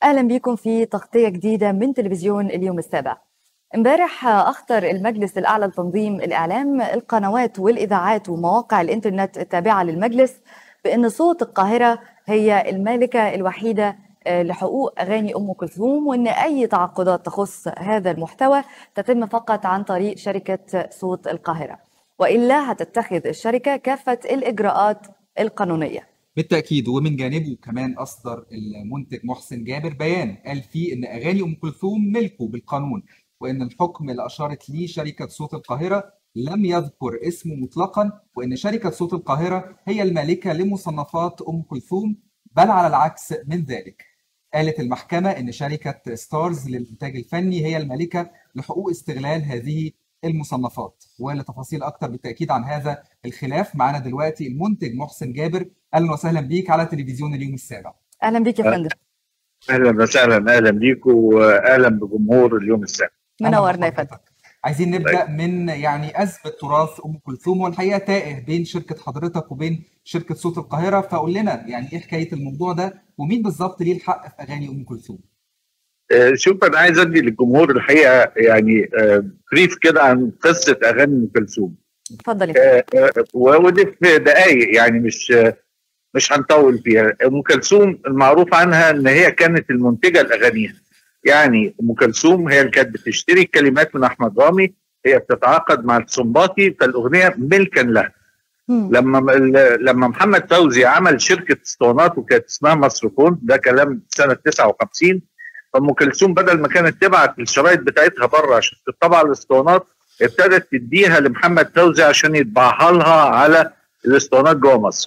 اهلا بكم في تغطيه جديده من تلفزيون اليوم السابع. امبارح اخطر المجلس الاعلى لتنظيم الاعلام القنوات والاذاعات ومواقع الانترنت التابعه للمجلس بان صوت القاهره هي المالكه الوحيده لحقوق اغاني ام كلثوم وان اي تعاقدات تخص هذا المحتوى تتم فقط عن طريق شركه صوت القاهره والا هتتخذ الشركه كافه الاجراءات القانونيه. بالتاكيد ومن جانبه كمان اصدر المنتج محسن جابر بيان قال فيه ان اغاني ام كلثوم ملكه بالقانون وان الحكم اللي اشارت ليه شركه صوت القاهره لم يذكر اسمه مطلقا وان شركه صوت القاهره هي المالكه لمصنفات ام كلثوم بل على العكس من ذلك. قالت المحكمه ان شركه ستارز للانتاج الفني هي المالكه لحقوق استغلال هذه المصنفات ولتفاصيل اكثر بالتاكيد عن هذا الخلاف معنا دلوقتي المنتج محسن جابر اهلا وسهلا بيك على تلفزيون اليوم السابع اهلا بيك يا فندم اهلا وسهلا اهلا بيك واهلا بجمهور اليوم السابع منورنا يا فندم عايزين نبدا من يعني ازمه تراث ام كلثوم والحقيقه تائه بين شركه حضرتك وبين شركه صوت القاهره فقول لنا يعني ايه حكايه الموضوع ده ومين بالظبط ليه الحق في اغاني ام كلثوم؟ شوف انا عايز ادي للجمهور الحقيقه يعني بريف كده عن قصه اغاني ام كلثوم. اتفضل يا ودي في دقائق يعني مش مش هنطول فيها، ام كلثوم المعروف عنها ان هي كانت المنتجه لاغانيها. يعني ام كلثوم هي اللي كانت بتشتري الكلمات من احمد رامي هي بتتعاقد مع السنباطي فالاغنيه ملكا لها. لما لما محمد فوزي عمل شركه اسطوانات وكانت اسمها مصرفون ده كلام سنه 59 فام كلثوم بدل ما كانت تبعت الشرايط بتاعتها بره عشان تطبع الاسطوانات ابتدت تديها لمحمد فوزي عشان يطبعها لها على الاسطوانات جوه مصر.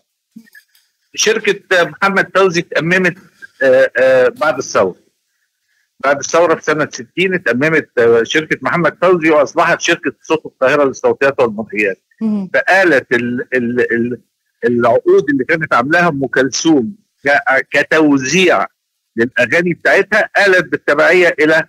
شركه محمد فوزي اتأممت آآ آآ بعد الثوره. بعد الثوره في سنه 60 اتأممت شركه محمد فوزي واصبحت شركه صوت القاهره للصوتيات والمرئيات. فقالت ال ال ال العقود اللي كانت عاملاها ام كلثوم كتوزيع للاغاني بتاعتها قالت بالتبعيه الى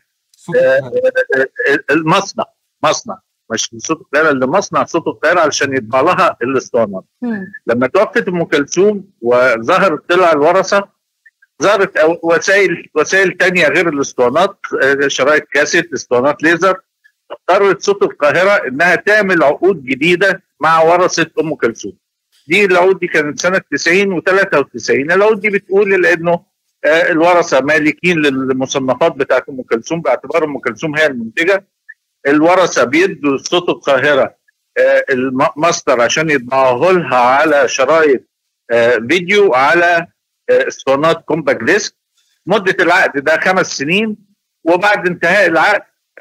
المصنع مصنع مش صوت القاهره اللي مصنع صوت القاهره علشان يطبع لها الاسطوانات لما توفت ام كلثوم وظهر طلع الورثه ظهرت وسائل وسائل تانية غير الاسطوانات شرايط كاسيت اسطوانات ليزر اضطرت صوت القاهره انها تعمل عقود جديده مع ورثه ام كلثوم دي العقود دي كانت سنه 90 و93 العقود دي بتقول لانه الورثه مالكين للمصنفات بتاعت ام كلثوم باعتبار ام كلثوم هي المنتجه الورثه بيدوا صوت القاهره الماستر عشان يطبعوه لها على شرايط فيديو على اسطوانات كومباكت ديسك مده العقد ده خمس سنين وبعد انتهاء العقد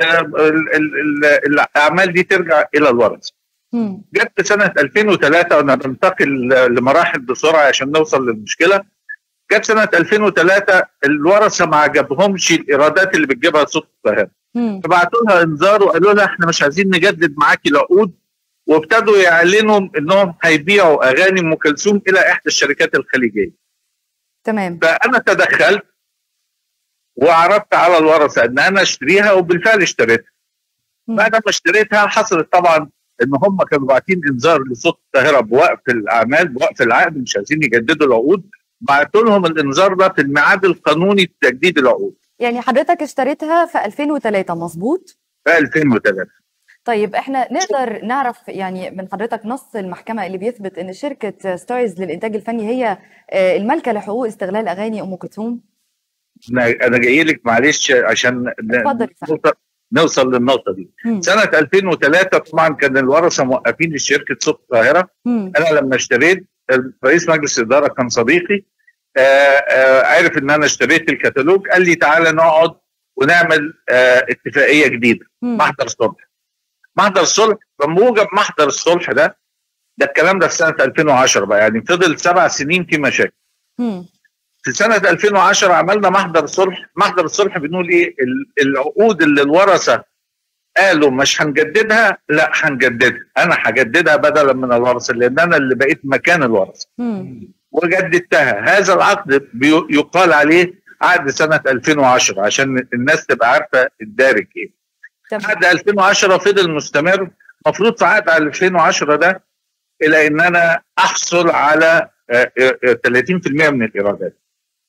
الاعمال دي ترجع الى الورثه جت في سنه 2003 وانا بنتقل لمراحل بسرعه عشان نوصل للمشكله جت سنه 2003 الورثه ما عجبهمش الايرادات اللي بتجيبها صوت القاهره فبعتوا لها انذار وقالوا لها احنا مش عايزين نجدد معاكي العقود وابتدوا يعلنوا انهم هيبيعوا اغاني ام كلثوم الى احدى الشركات الخليجيه. تمام فانا تدخلت وعرضت على الورثه ان انا اشتريها وبالفعل اشتريتها. بعد ما اشتريتها حصلت طبعا ان هم كانوا باعتين انذار لصوت القاهره بوقف الاعمال بوقف العقد مش عايزين يجددوا العقود بعتوا لهم الانذار ده في الميعاد القانوني لتجديد العقود يعني حضرتك اشتريتها في 2003 مظبوط؟ في 2003 طيب احنا نقدر نعرف يعني من حضرتك نص المحكمه اللي بيثبت ان شركه ستارز للانتاج الفني هي المالكه لحقوق استغلال اغاني ام كلثوم؟ انا جاي لك معلش عشان اتفضل نوصل للنقطه دي مم. سنه 2003 طبعا كان الورثه موقفين لشركه صوت القاهره انا لما اشتريت رئيس مجلس الاداره كان صديقي آآ آآ عرف ان انا اشتريت الكتالوج قال لي تعالى نقعد ونعمل اتفاقيه جديده مم. محضر صلح محضر الصلح بموجب محضر الصلح ده ده الكلام ده في سنه 2010 بقى يعني فضل سبع سنين في مشاكل مم. في سنه 2010 عملنا محضر صلح محضر الصلح بنقول ايه العقود اللي الورثه قالوا مش هنجددها لا هنجددها انا هجددها بدلا من الورثه لان انا اللي بقيت مكان الورثه وجددتها هذا العقد يقال عليه عقد سنه 2010 عشان الناس تبقى عارفه الدارج ايه عقد 2010 فضل مستمر المفروض في عقد 2010 ده الى ان انا احصل على 30% من الايرادات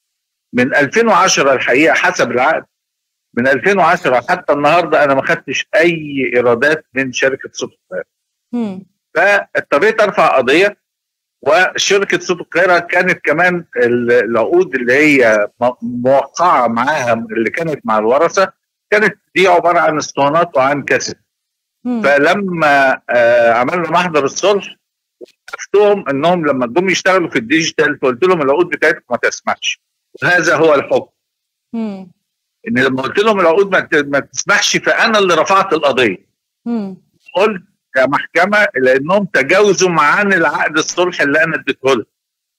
من 2010 الحقيقه حسب العقد من 2010 حتى النهارده انا ما خدتش اي ايرادات من شركه صوت القاهره مم. فاضطريت ارفع قضيه وشركه صوت القاهره كانت كمان ال- العقود اللي هي م- موقعه معاها اللي كانت مع الورثه كانت دي عباره عن اسطوانات وعن كاسيت مم. فلما آه، عملنا محضر الصلح شفتهم انهم لما جم يشتغلوا في الديجيتال فقلت لهم العقود بتاعتكم ما تسمحش وهذا هو الحكم مم. ان لما قلت لهم العقود ما ت- ما تسمحش فانا اللي رفعت القضيه مم. قلت يا محكمه لانهم تجاوزوا معان العقد الصلح اللي انا اديته لهم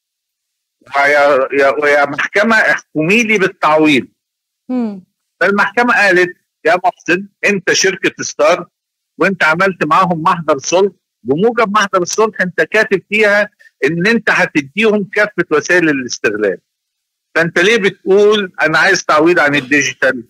ويا يا, ويا محكمه احكمي لي بالتعويض مم. فالمحكمه قالت يا محسن انت شركه ستار وانت عملت معاهم محضر صلح بموجب محضر الصلح انت كاتب فيها ان انت هتديهم كافه وسائل الاستغلال فانت ليه بتقول انا عايز تعويض عن الديجيتال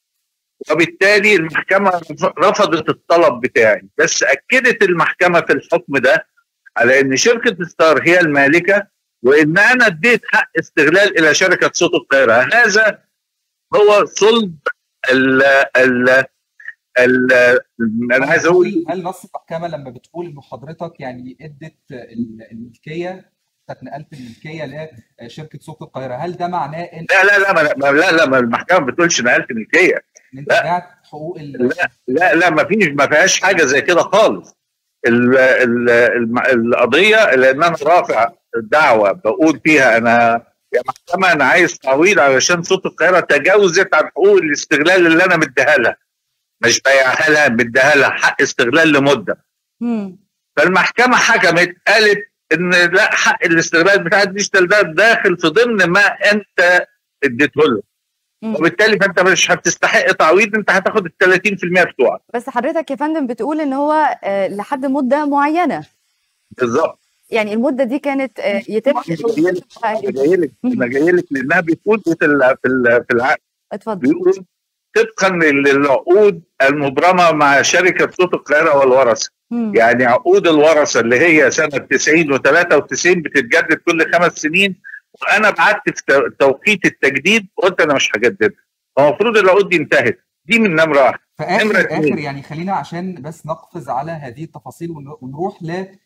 وبالتالي المحكمه رفضت الطلب بتاعي بس اكدت المحكمه في الحكم ده على ان شركه ستار هي المالكه وان انا اديت حق استغلال الى شركه صوت القاهره هذا هو صلب ال ال ال انا عايز اقول هل نص المحكمه لما بتقول انه حضرتك يعني ادت ال- الملكيه انت نقلت الملكيه لشركه صوت القاهره هل ده معناه ان لا لا لا ما- ما لا لا ما المحكمه ما بتقولش نقلت ملكيه إن انت لا. بعت حقوق ال- لا لا لا ما فيش ما فيهاش حاجه زي كده خالص ال ال الم- القضيه لان انا رافع دعوه بقول فيها انا يا محكمه انا عايز تعويض علشان صوت القاهره تجاوزت عن حقوق الاستغلال اللي انا مديها لها مش بايعها لها مديها لها حق استغلال لمده مم. فالمحكمه حكمت قالت ان لا حق الاستغلال بتاع الديجيتال ده داخل في ضمن ما انت اديته له مم. وبالتالي فانت مش هتستحق تعويض انت هتاخد ال 30% بتوعك بس حضرتك يا فندم بتقول ان هو آه، لحد مده معينه بالظبط يعني المده دي كانت آه، يتم انا جاي لك انا جاي لك لانها بتقول في ال- في ال- في العقد اتفضل بيقول طبقا للعقود المبرمه مع شركه صوت القاهره والورثه مم. يعني عقود الورثه اللي هي سنه 90 و93 بتتجدد كل خمس سنين وانا بعت في تو- توقيت التجديد قلت انا مش هجددها المفروض العقود دي انتهت دي من نمره واحد فاخر نمرة اتنين. اخر يعني خلينا عشان بس نقفز على هذه التفاصيل ون- ونروح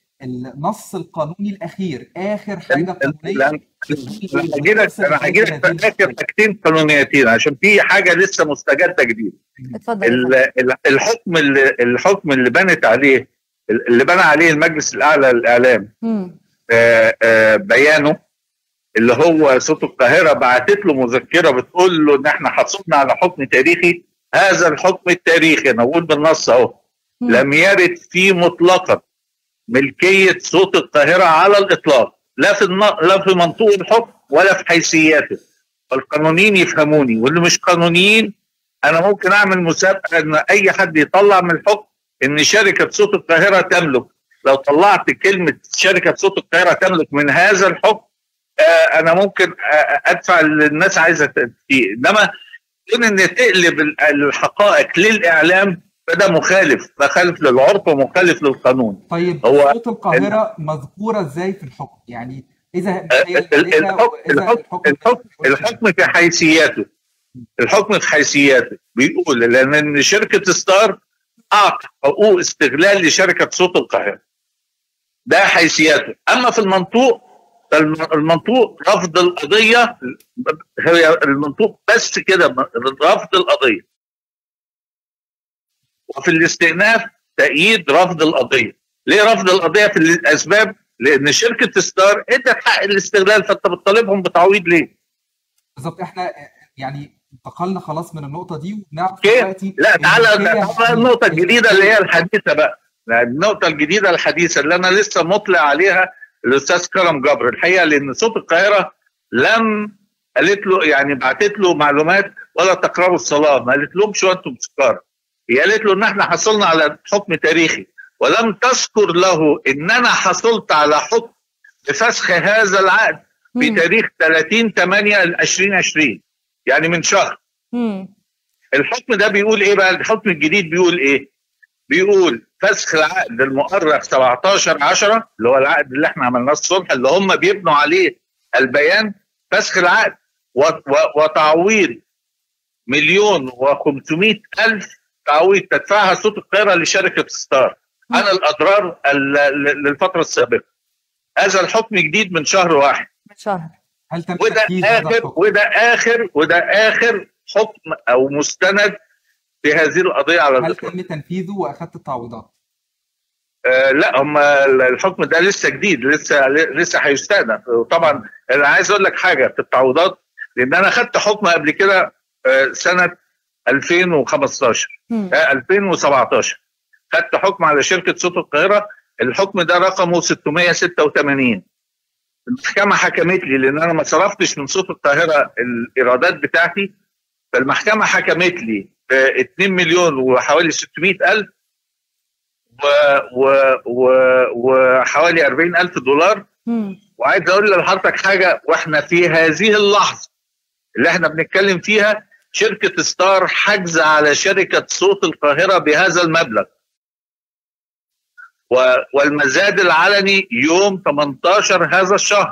للنص القانوني الاخير اخر حاجه قانونيه لأن انا هجي لك انا هجي لك في اخر حاجتين قانونيتين عشان في حاجه لسه مستجده جديد اتفضل يا ال- فندم. ال- الحكم اللي الحكم اللي بنت عليه اللي بنى عليه المجلس الاعلى للاعلام مم. آه، آه، بيانه اللي هو صوت القاهره بعتت له مذكره بتقول له ان احنا حصلنا على حكم تاريخي هذا الحكم التاريخي انا بقول بالنص اهو مم. لم يرد فيه مطلقا ملكيه صوت القاهره على الاطلاق لا في الن... لا في منطوق الحكم ولا في حيثياته القانونيين يفهموني واللي مش قانونيين انا ممكن اعمل مسابقه ان اي حد يطلع من الحكم ان شركه صوت القاهره تملك لو طلعت كلمه شركه صوت القاهره تملك من هذا الحكم آه انا ممكن آه ادفع اللي الناس عايزه فيه انما كون ان تقلب ال- الحقائق للاعلام فده مخالف مخالف للعرف ومخالف للقانون طيب هو صوت القاهره مذكوره ازاي في الحكم يعني اذا ال- ال- الحكم الحكم الحكم الحكم في حيثياته الحكم في حيثياته بيقول لان إن شركه ستار اعطى حقوق استغلال لشركه صوت القاهره ده حيثياته اما في المنطوق فالم- المنطوق رفض القضيه هي المنطوق بس كده رفض القضيه وفي الاستئناف تأييد رفض القضيه ليه رفض القضيه في الاسباب لان شركه ستار ادت حق الاستغلال فانت بتطالبهم بتعويض ليه بالظبط احنا يعني انتقلنا خلاص من النقطه دي وبنعرف اوكي دلوقتي لا تعالى الملكية- تعالى النقطة الجديدة اللي هي الحديثة بقى النقطة الجديدة الحديثة اللي أنا لسه مطلع عليها الأستاذ كرم جبر الحقيقة لأن صوت القاهرة لم قالت له يعني بعتت له معلومات ولا تقربوا الصلاة ما قالت لهمش وأنتم سكارى هي قالت له إن إحنا حصلنا على حكم تاريخي ولم تذكر له إن أنا حصلت على حكم بفسخ هذا العقد في مم. تاريخ 30 8 2020 يعني من شهر مم. الحكم ده بيقول ايه بقى الحكم الجديد بيقول ايه بيقول فسخ العقد المؤرخ 17 10 اللي هو العقد اللي احنا عملناه الصبح اللي هم بيبنوا عليه البيان فسخ العقد و- و- وتعويض مليون و500 الف تعويض تدفعها صوت القاهره لشركه ستار عن الاضرار ال- للفتره السابقه هذا الحكم جديد من شهر واحد من شهر هل تم وده تنفيذ هذا اخر الحكم؟ وده اخر وده اخر حكم او مستند في هذه القضيه على هل الاطلاق تم تنفيذه واخذت التعويضات؟ آه لا هم الحكم ده لسه جديد لسه لسه هيستأنف وطبعا انا عايز اقول لك حاجه في التعويضات لان انا خدت حكم قبل كده آه سنه 2015 مم. آه 2017 خدت حكم على شركه صوت القاهره الحكم ده رقمه 686 المحكمه حكمت لي لان انا ما صرفتش من صوت القاهره الايرادات بتاعتي فالمحكمه حكمت لي ب 2 مليون وحوالي 600 الف و و و وحوالي 40 الف دولار مم. وعايز اقول لحضرتك حاجه واحنا في هذه اللحظه اللي احنا بنتكلم فيها شركه ستار حجز على شركه صوت القاهره بهذا المبلغ و- والمزاد العلني يوم 18 هذا الشهر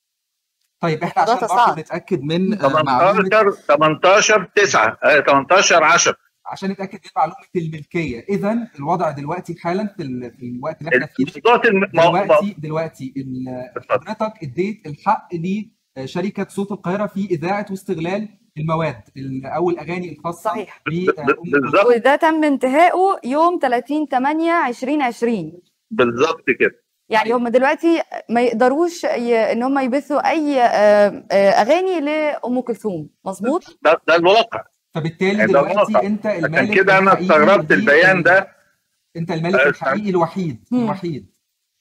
طيب احنا عشان خطوات برضه صعب. نتاكد من آه، معلومه 18 18 9 آه، 18 10 عشان نتاكد من معلومه الملكيه اذا الوضع دلوقتي حالا في, ال... في الوقت اللي احنا فيه الموضوع الم- ما- ما- دلوقتي دلوقتي ال- حضرتك اديت الحق لشركه صوت القاهره في اذاعه واستغلال المواد ال- او الاغاني الخاصه صحيح. ب- ب- آه، ب- أم بالظبط. وده تم انتهائه يوم 30 8 2020 بالظبط كده يعني هم دلوقتي ما يقدروش ي... ان هم يبثوا اي آه، آه، اغاني لام كلثوم مظبوط ده, ده الواقع فبالتالي يعني ده دلوقتي الواقع. انت عشان المالك كده انا الحقيقي استغربت لل- البيان ده انت المالك آه، الحقيقي الوحيد مم. الوحيد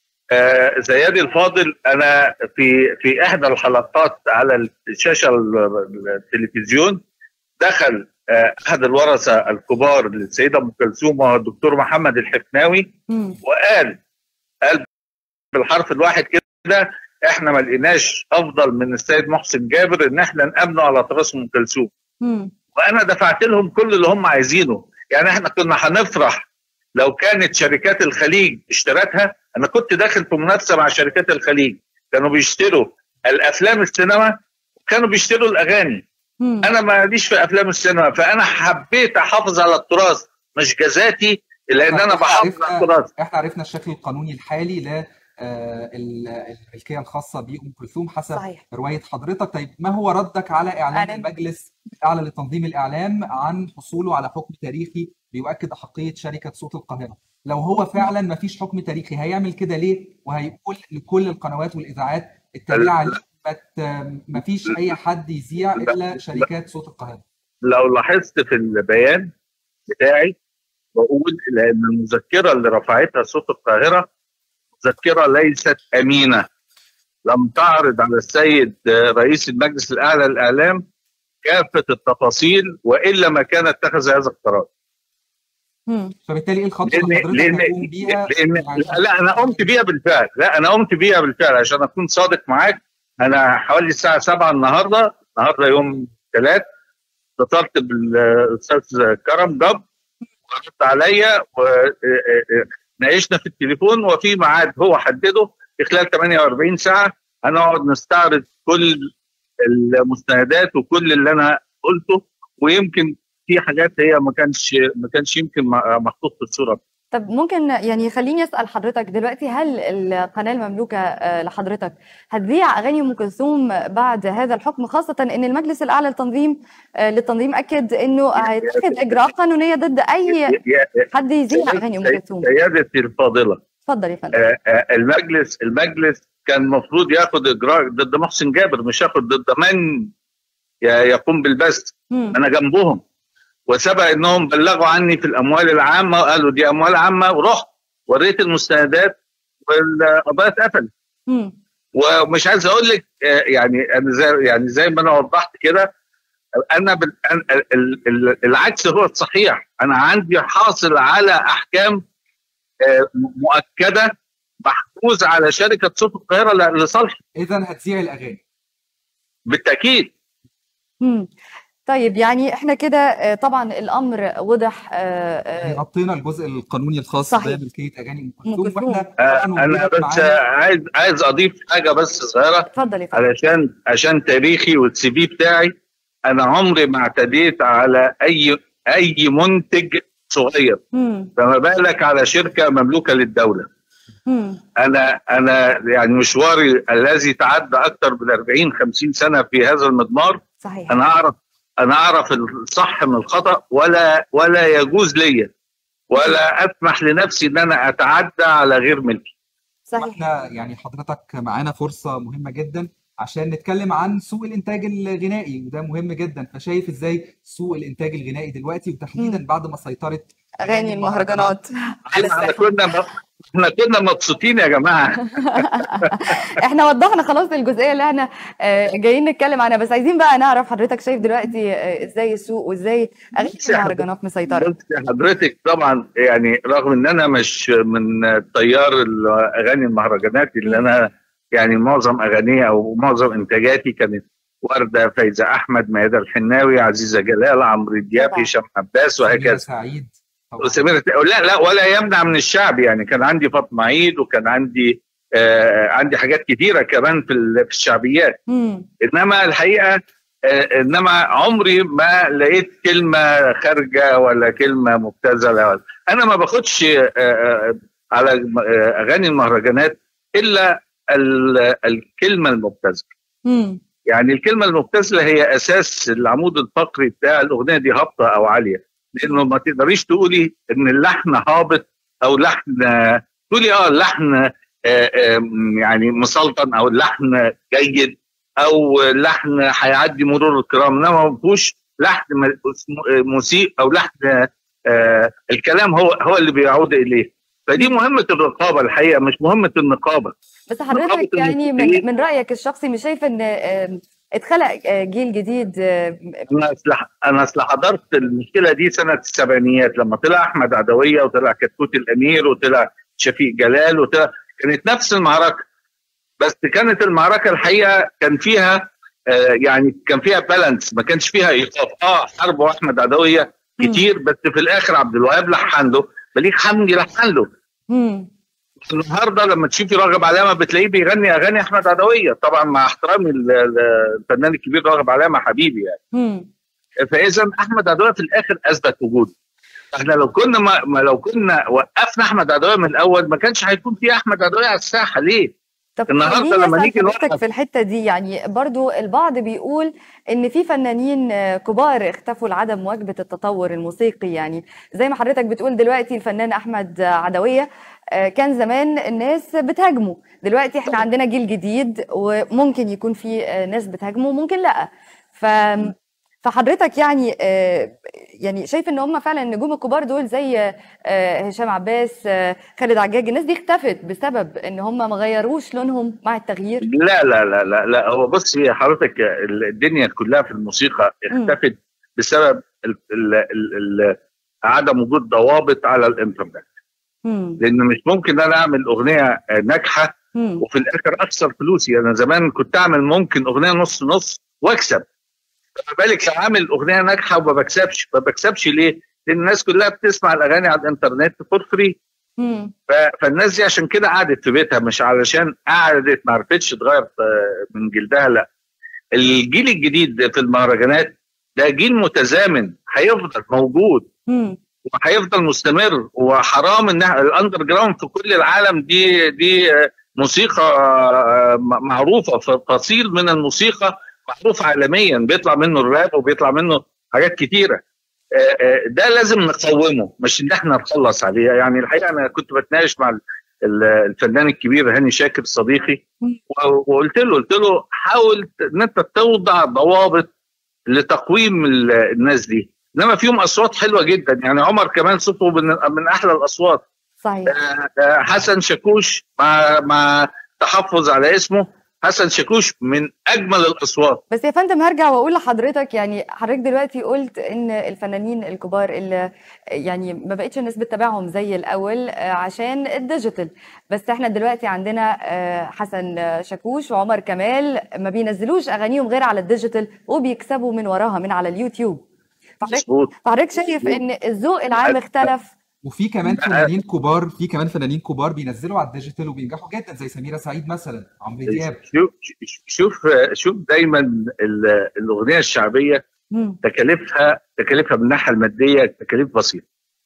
آه زيادي الفاضل انا في في احدى الحلقات على الشاشه ال- التلفزيون دخل آه احد الورثه الكبار للسيده ام كلثوم وهو الدكتور محمد الحفناوي مم. وقال قال بالحرف الواحد كده احنا ما لقيناش افضل من السيد محسن جابر ان احنا نامنه على طراس ام كلثوم مم. وانا دفعت لهم كل اللي هم عايزينه يعني احنا كنا هنفرح لو كانت شركات الخليج اشترتها انا كنت داخل في منافسه مع شركات الخليج كانوا بيشتروا الافلام السينما وكانوا بيشتروا الاغاني مم. انا ماليش في افلام السينما فانا حبيت احافظ على التراث مش جزاتي لان انا إحنا بحافظ على عرفنا- التراث احنا عرفنا الشكل القانوني الحالي ل آه، ال- الملكيه الخاصه بام كلثوم حسب صحيح روايه حضرتك طيب ما هو ردك على اعلان إعلان. المجلس الاعلى لتنظيم الاعلام عن حصوله على حكم تاريخي بيؤكد احقيه شركه صوت القاهره لو هو فعلا ما فيش حكم تاريخي هيعمل كده ليه وهيقول لكل القنوات والاذاعات التابعه ليه ما ت- ما فيش اي حد يذيع الا شركات صوت القاهره لو لاحظت في البيان بتاعي بقول لان المذكره اللي رفعتها صوت القاهره مذكره ليست امينه لم تعرض على السيد رئيس المجلس الاعلى للاعلام كافه التفاصيل والا ما كان اتخذ هذا القرار مم. فبالتالي ايه الخطوه لان اللي حضرتك لان هتقوم بيها لان لا, لا انا قمت بيها بالفعل لا انا قمت بيها بالفعل عشان اكون صادق معاك انا حوالي الساعه 7 النهارده النهارده يوم ثلاث اتصلت بالاستاذ كرم جب ورد عليا وناقشنا في التليفون وفي ميعاد هو حدده في خلال 48 ساعه هنقعد نستعرض كل المستندات وكل اللي انا قلته ويمكن في حاجات هي ما كانش ما كانش يمكن محطوط في الصوره طب ممكن يعني خليني اسال حضرتك دلوقتي هل القناه المملوكه آه، لحضرتك هتذيع اغاني ام كلثوم بعد هذا الحكم خاصه ان المجلس الاعلى للتنظيم آه، للتنظيم اكد انه هيتخذ اجراءات قانونيه ضد اي يا- حد يذيع اغاني ام كلثوم سيادتي الفاضله اتفضل يا فندم آه، آه، المجلس المجلس كان المفروض ياخد اجراء ضد محسن جابر مش ياخد ضد من ي- يقوم بالبث مم. انا جنبهم وسبق انهم بلغوا عني في الاموال العامه وقالوا دي اموال عامه ورحت وريت المستندات والقضايا اتقفلت مم. ومش عايز اقول لك آه، يعني انا زي يعني زي ما انا وضحت كده انا بال- أنا- ال- ال- العكس هو الصحيح انا عندي حاصل على احكام آه، مؤكده محجوز على شركه صوت القاهره ل- لصالحي اذا هتذيع الاغاني بالتاكيد مم. طيب يعني احنا كده آه، طبعا الامر وضح آه، يعني آه، غطينا الجزء القانوني الخاص صحيح. بملكيه اغاني ام أم كلثوم كلثوم. واحنا آه، طبعاً انا وجودك بس معانا- عايز عايز اضيف حاجه بس صغيره اتفضل يا فندم علشان عشان تاريخي والسي في بتاعي انا عمري ما اعتديت على اي اي منتج صغير مم. فما بالك على شركه مملوكه للدوله مم. انا انا يعني مشواري الذي تعدى اكثر من 40 50 سنه في هذا المضمار صحيح انا اعرف انا اعرف الصح من الخطا ولا ولا يجوز لي ولا اسمح لنفسي ان انا اتعدى على غير ملكي صحيح واحنا يعني حضرتك معانا فرصة مهمة جدا عشان نتكلم عن سوق الإنتاج الغنائي وده مهم جدا فشايف إزاي سوق الإنتاج الغنائي دلوقتي وتحديدا مم. بعد ما سيطرت اغاني المهرجانات على احنا الساحه كنا احنا كنا مبسوطين يا جماعه احنا وضحنا خلاص الجزئيه اللي احنا آه، جايين نتكلم عنها بس عايزين بقى نعرف حضرتك شايف دلوقتي آه، ازاي السوق وازاي اغاني بصي يا المهرجانات مسيطره بصي حضرتك طبعا يعني رغم ان انا مش من تيار اغاني المهرجانات اللي انا يعني معظم اغانيها او معظم انتاجاتي كانت ورده فايزه احمد ميادة الحناوي عزيزه جلال عمرو دياب طبعا. هشام عباس سميرة وهكذا سعيد طبعا وسميرة لا لا ولا يمنع من الشعب يعني كان عندي فاطمه عيد وكان عندي آه عندي حاجات كتيره كمان في ال- في الشعبيات مم. انما الحقيقه آه، انما عمري ما لقيت كلمه خارجه ولا كلمه مبتذله ولا- انا ما باخدش آه، آه، على آه، اغاني المهرجانات الا ال- الكلمه المبتذله مم. يعني الكلمه المبتذله هي اساس العمود الفقري بتاع الاغنيه دي هابطه او عاليه لانه ما تقدريش تقولي ان اللحن هابط او لحن آه، تقولي اه اللحن آه، آه، يعني مسلطن او اللحن جيد او لحن هيعدي مرور الكرام انما ما فيهوش لحن م- اسمه- مسيء او لحن آه، الكلام هو هو اللي بيعود اليه فدي مهمه الرقابه الحقيقه مش مهمه النقابه بس حضرتك رقابة يعني من, الموسيقيين. من رايك الشخصي مش شايف ان آه، اتخلق آه، جيل جديد آه، انا اصل انا اصل حضرت المشكله دي سنه السبعينيات لما طلع احمد عدويه وطلع كتكوت الامير وطلع شفيق جلال وطلع كانت نفس المعركه بس كانت المعركه الحقيقه كان فيها آه يعني كان فيها بالانس ما كانش فيها ايقاف اه حاربوا احمد عدويه مم. كتير بس في الاخر عبد الوهاب لحن له بليغ حمدي لحن له مم. النهارده لما تشوفي راغب علامه بتلاقيه بيغني اغاني احمد عدويه طبعا مع احترامي ل- ل- الفنان الكبير راغب علامه حبيبي يعني مم. فاذا احمد عدويه في الاخر اثبت وجوده احنا لو كنا ما ما لو كنا وقفنا احمد عدويه من الاول ما كانش هيكون في احمد عدوية على الساحه ليه؟ طب النهاردة خليني لما أسأل نيجي حضرتك نوقف- في الحتة دي يعني برضو البعض بيقول إن في فنانين آه، كبار اختفوا لعدم مواكبة التطور الموسيقي يعني زي ما حضرتك بتقول دلوقتي الفنان أحمد عدوية آه، كان زمان الناس بتهاجمه دلوقتي احنا عندنا جيل جديد وممكن يكون في آه، ناس بتهاجمه وممكن لأ ف فحضرتك يعني آه، يعني شايف ان هم فعلا النجوم الكبار دول زي آه، هشام عباس آه، خالد عجاج الناس دي اختفت بسبب ان هم ما غيروش لونهم مع التغيير لا لا لا لا لا هو بصي حضرتك الدنيا كلها في الموسيقى مم. اختفت بسبب ال ال ال ال عدم وجود ضوابط على الانترنت مم. لان مش ممكن انا اعمل اغنيه ناجحه مم. وفي الاخر اخسر فلوسي انا زمان كنت اعمل ممكن اغنيه نص نص واكسب فما بالك لو عامل اغنيه ناجحه وما بكسبش ما بكسبش ليه؟ لان الناس كلها بتسمع الاغاني على الانترنت فور فري مم. فالناس دي عشان كده قعدت في بيتها مش علشان قعدت ما عرفتش تغير آه، من جلدها لا الجيل الجديد في المهرجانات ده جيل متزامن هيفضل موجود مم. وهيفضل مستمر وحرام ان الاندر جراوند في كل العالم دي دي آه، موسيقى آه، م- معروفه ف- فصيل من الموسيقى معروف عالميا بيطلع منه الراب وبيطلع منه حاجات كتيره آه، آه، ده لازم نقومه مش ان احنا نخلص عليه يعني الحقيقه انا كنت بتناقش مع ال- ال- الفنان الكبير هاني شاكر صديقي مم. و- وقلت له قلت له حاول ان انت توضع ضوابط لتقويم ال- الناس دي انما فيهم اصوات حلوه جدا يعني عمر كمان صوته من من احلى الاصوات صحيح آه، آه، حسن شاكوش مع مع تحفظ على اسمه حسن شاكوش من اجمل الاصوات بس يا فندم هرجع واقول لحضرتك يعني حضرتك دلوقتي قلت ان الفنانين الكبار اللي يعني ما بقتش الناس بتتابعهم زي الاول آه، عشان الديجيتال بس احنا دلوقتي عندنا آه، حسن شاكوش وعمر كمال ما بينزلوش اغانيهم غير على الديجيتال وبيكسبوا من وراها من على اليوتيوب فحضرتك مظبوط فحضرتك شايف ان الذوق العام اختلف وفي كمان لا. فنانين كبار في كمان فنانين كبار بينزلوا على الديجيتال وبينجحوا جدا زي سميرة سعيد مثلا عمرو دياب شوف شوف شوف دايما ال- الاغنيه الشعبيه مم. تكاليفها تكاليفها من الناحيه الماديه تكاليف بسيطه.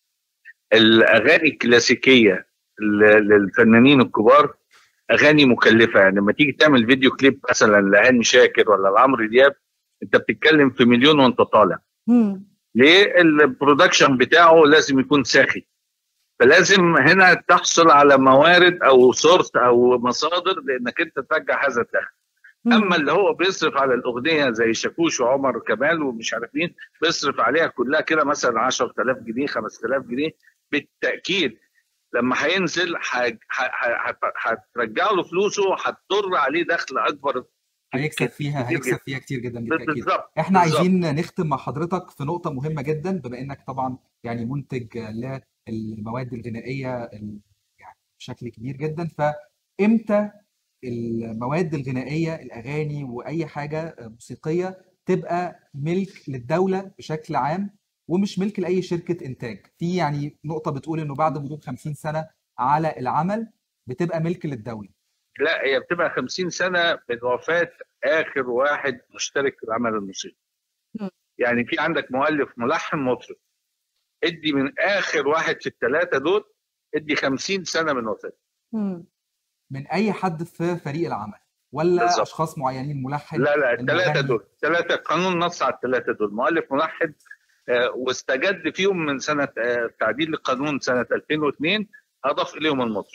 الاغاني الكلاسيكيه ل- للفنانين الكبار اغاني مكلفه يعني لما تيجي تعمل فيديو كليب مثلا لهاني شاكر ولا لعمرو دياب انت بتتكلم في مليون وانت طالع. مم. ليه البرودكشن بتاعه لازم يكون ساخي فلازم هنا تحصل على موارد او سورس او مصادر لانك انت ترجع هذا الدخل مم. اما اللي هو بيصرف على الاغنيه زي شاكوش وعمر كمال ومش عارف مين بيصرف عليها كلها كده مثلا 10000 جنيه 5000 جنيه بالتاكيد لما هينزل ح- ح- ح- هترجع له فلوسه هتضر عليه دخل اكبر هيكسب فيها كتير هيكسب جدا. فيها كتير جدا بالتأكيد بالظبط احنا بالظبط. عايزين نختم مع حضرتك في نقطة مهمة جدا بما انك طبعا يعني منتج للمواد الغنائية ال- يعني بشكل كبير جدا فامتى المواد الغنائية الأغاني وأي حاجة موسيقية تبقى ملك للدولة بشكل عام ومش ملك لأي شركة إنتاج في يعني نقطة بتقول إنه بعد مرور 50 سنة على العمل بتبقى ملك للدولة لا هي بتبقى 50 سنه من وفاه اخر واحد مشترك في العمل الموسيقي مم. يعني في عندك مؤلف ملحن مطرب ادي من اخر واحد في الثلاثه دول ادي 50 سنه من وفاته مم. من أي حد في فريق العمل ولا بالظبط. أشخاص معينين ملحن لا لا الثلاثه المغني؟ دول ثلاثه قانون نص على الثلاثه دول مؤلف ملحن آه، واستجد فيهم من سنه آه، تعديل القانون سنه 2002 اضاف اليهم المطرب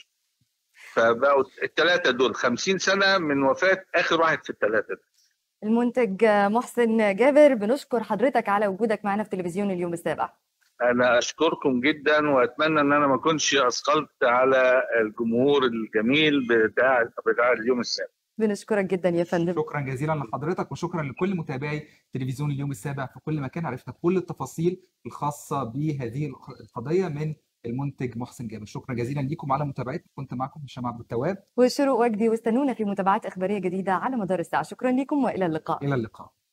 فبقوا الثلاثه دول 50 سنه من وفاه اخر واحد في الثلاثه دول المنتج محسن جابر بنشكر حضرتك على وجودك معنا في تلفزيون اليوم السابع انا اشكركم جدا واتمنى ان انا ما اكونش اثقلت على الجمهور الجميل بتاع بتاع اليوم السابع بنشكرك جدا يا فندم شكرا جزيلا لحضرتك وشكرا لكل متابعي تلفزيون اليوم السابع في كل مكان عرفنا كل التفاصيل الخاصة بهذه القضية من المنتج محسن جابر شكرا جزيلا لكم على متابعتنا كنت معكم هشام عبد التواب وشروق وجدي واستنونا في متابعات إخبارية جديدة على مدار الساعة شكرا لكم وإلى اللقاء إلى اللقاء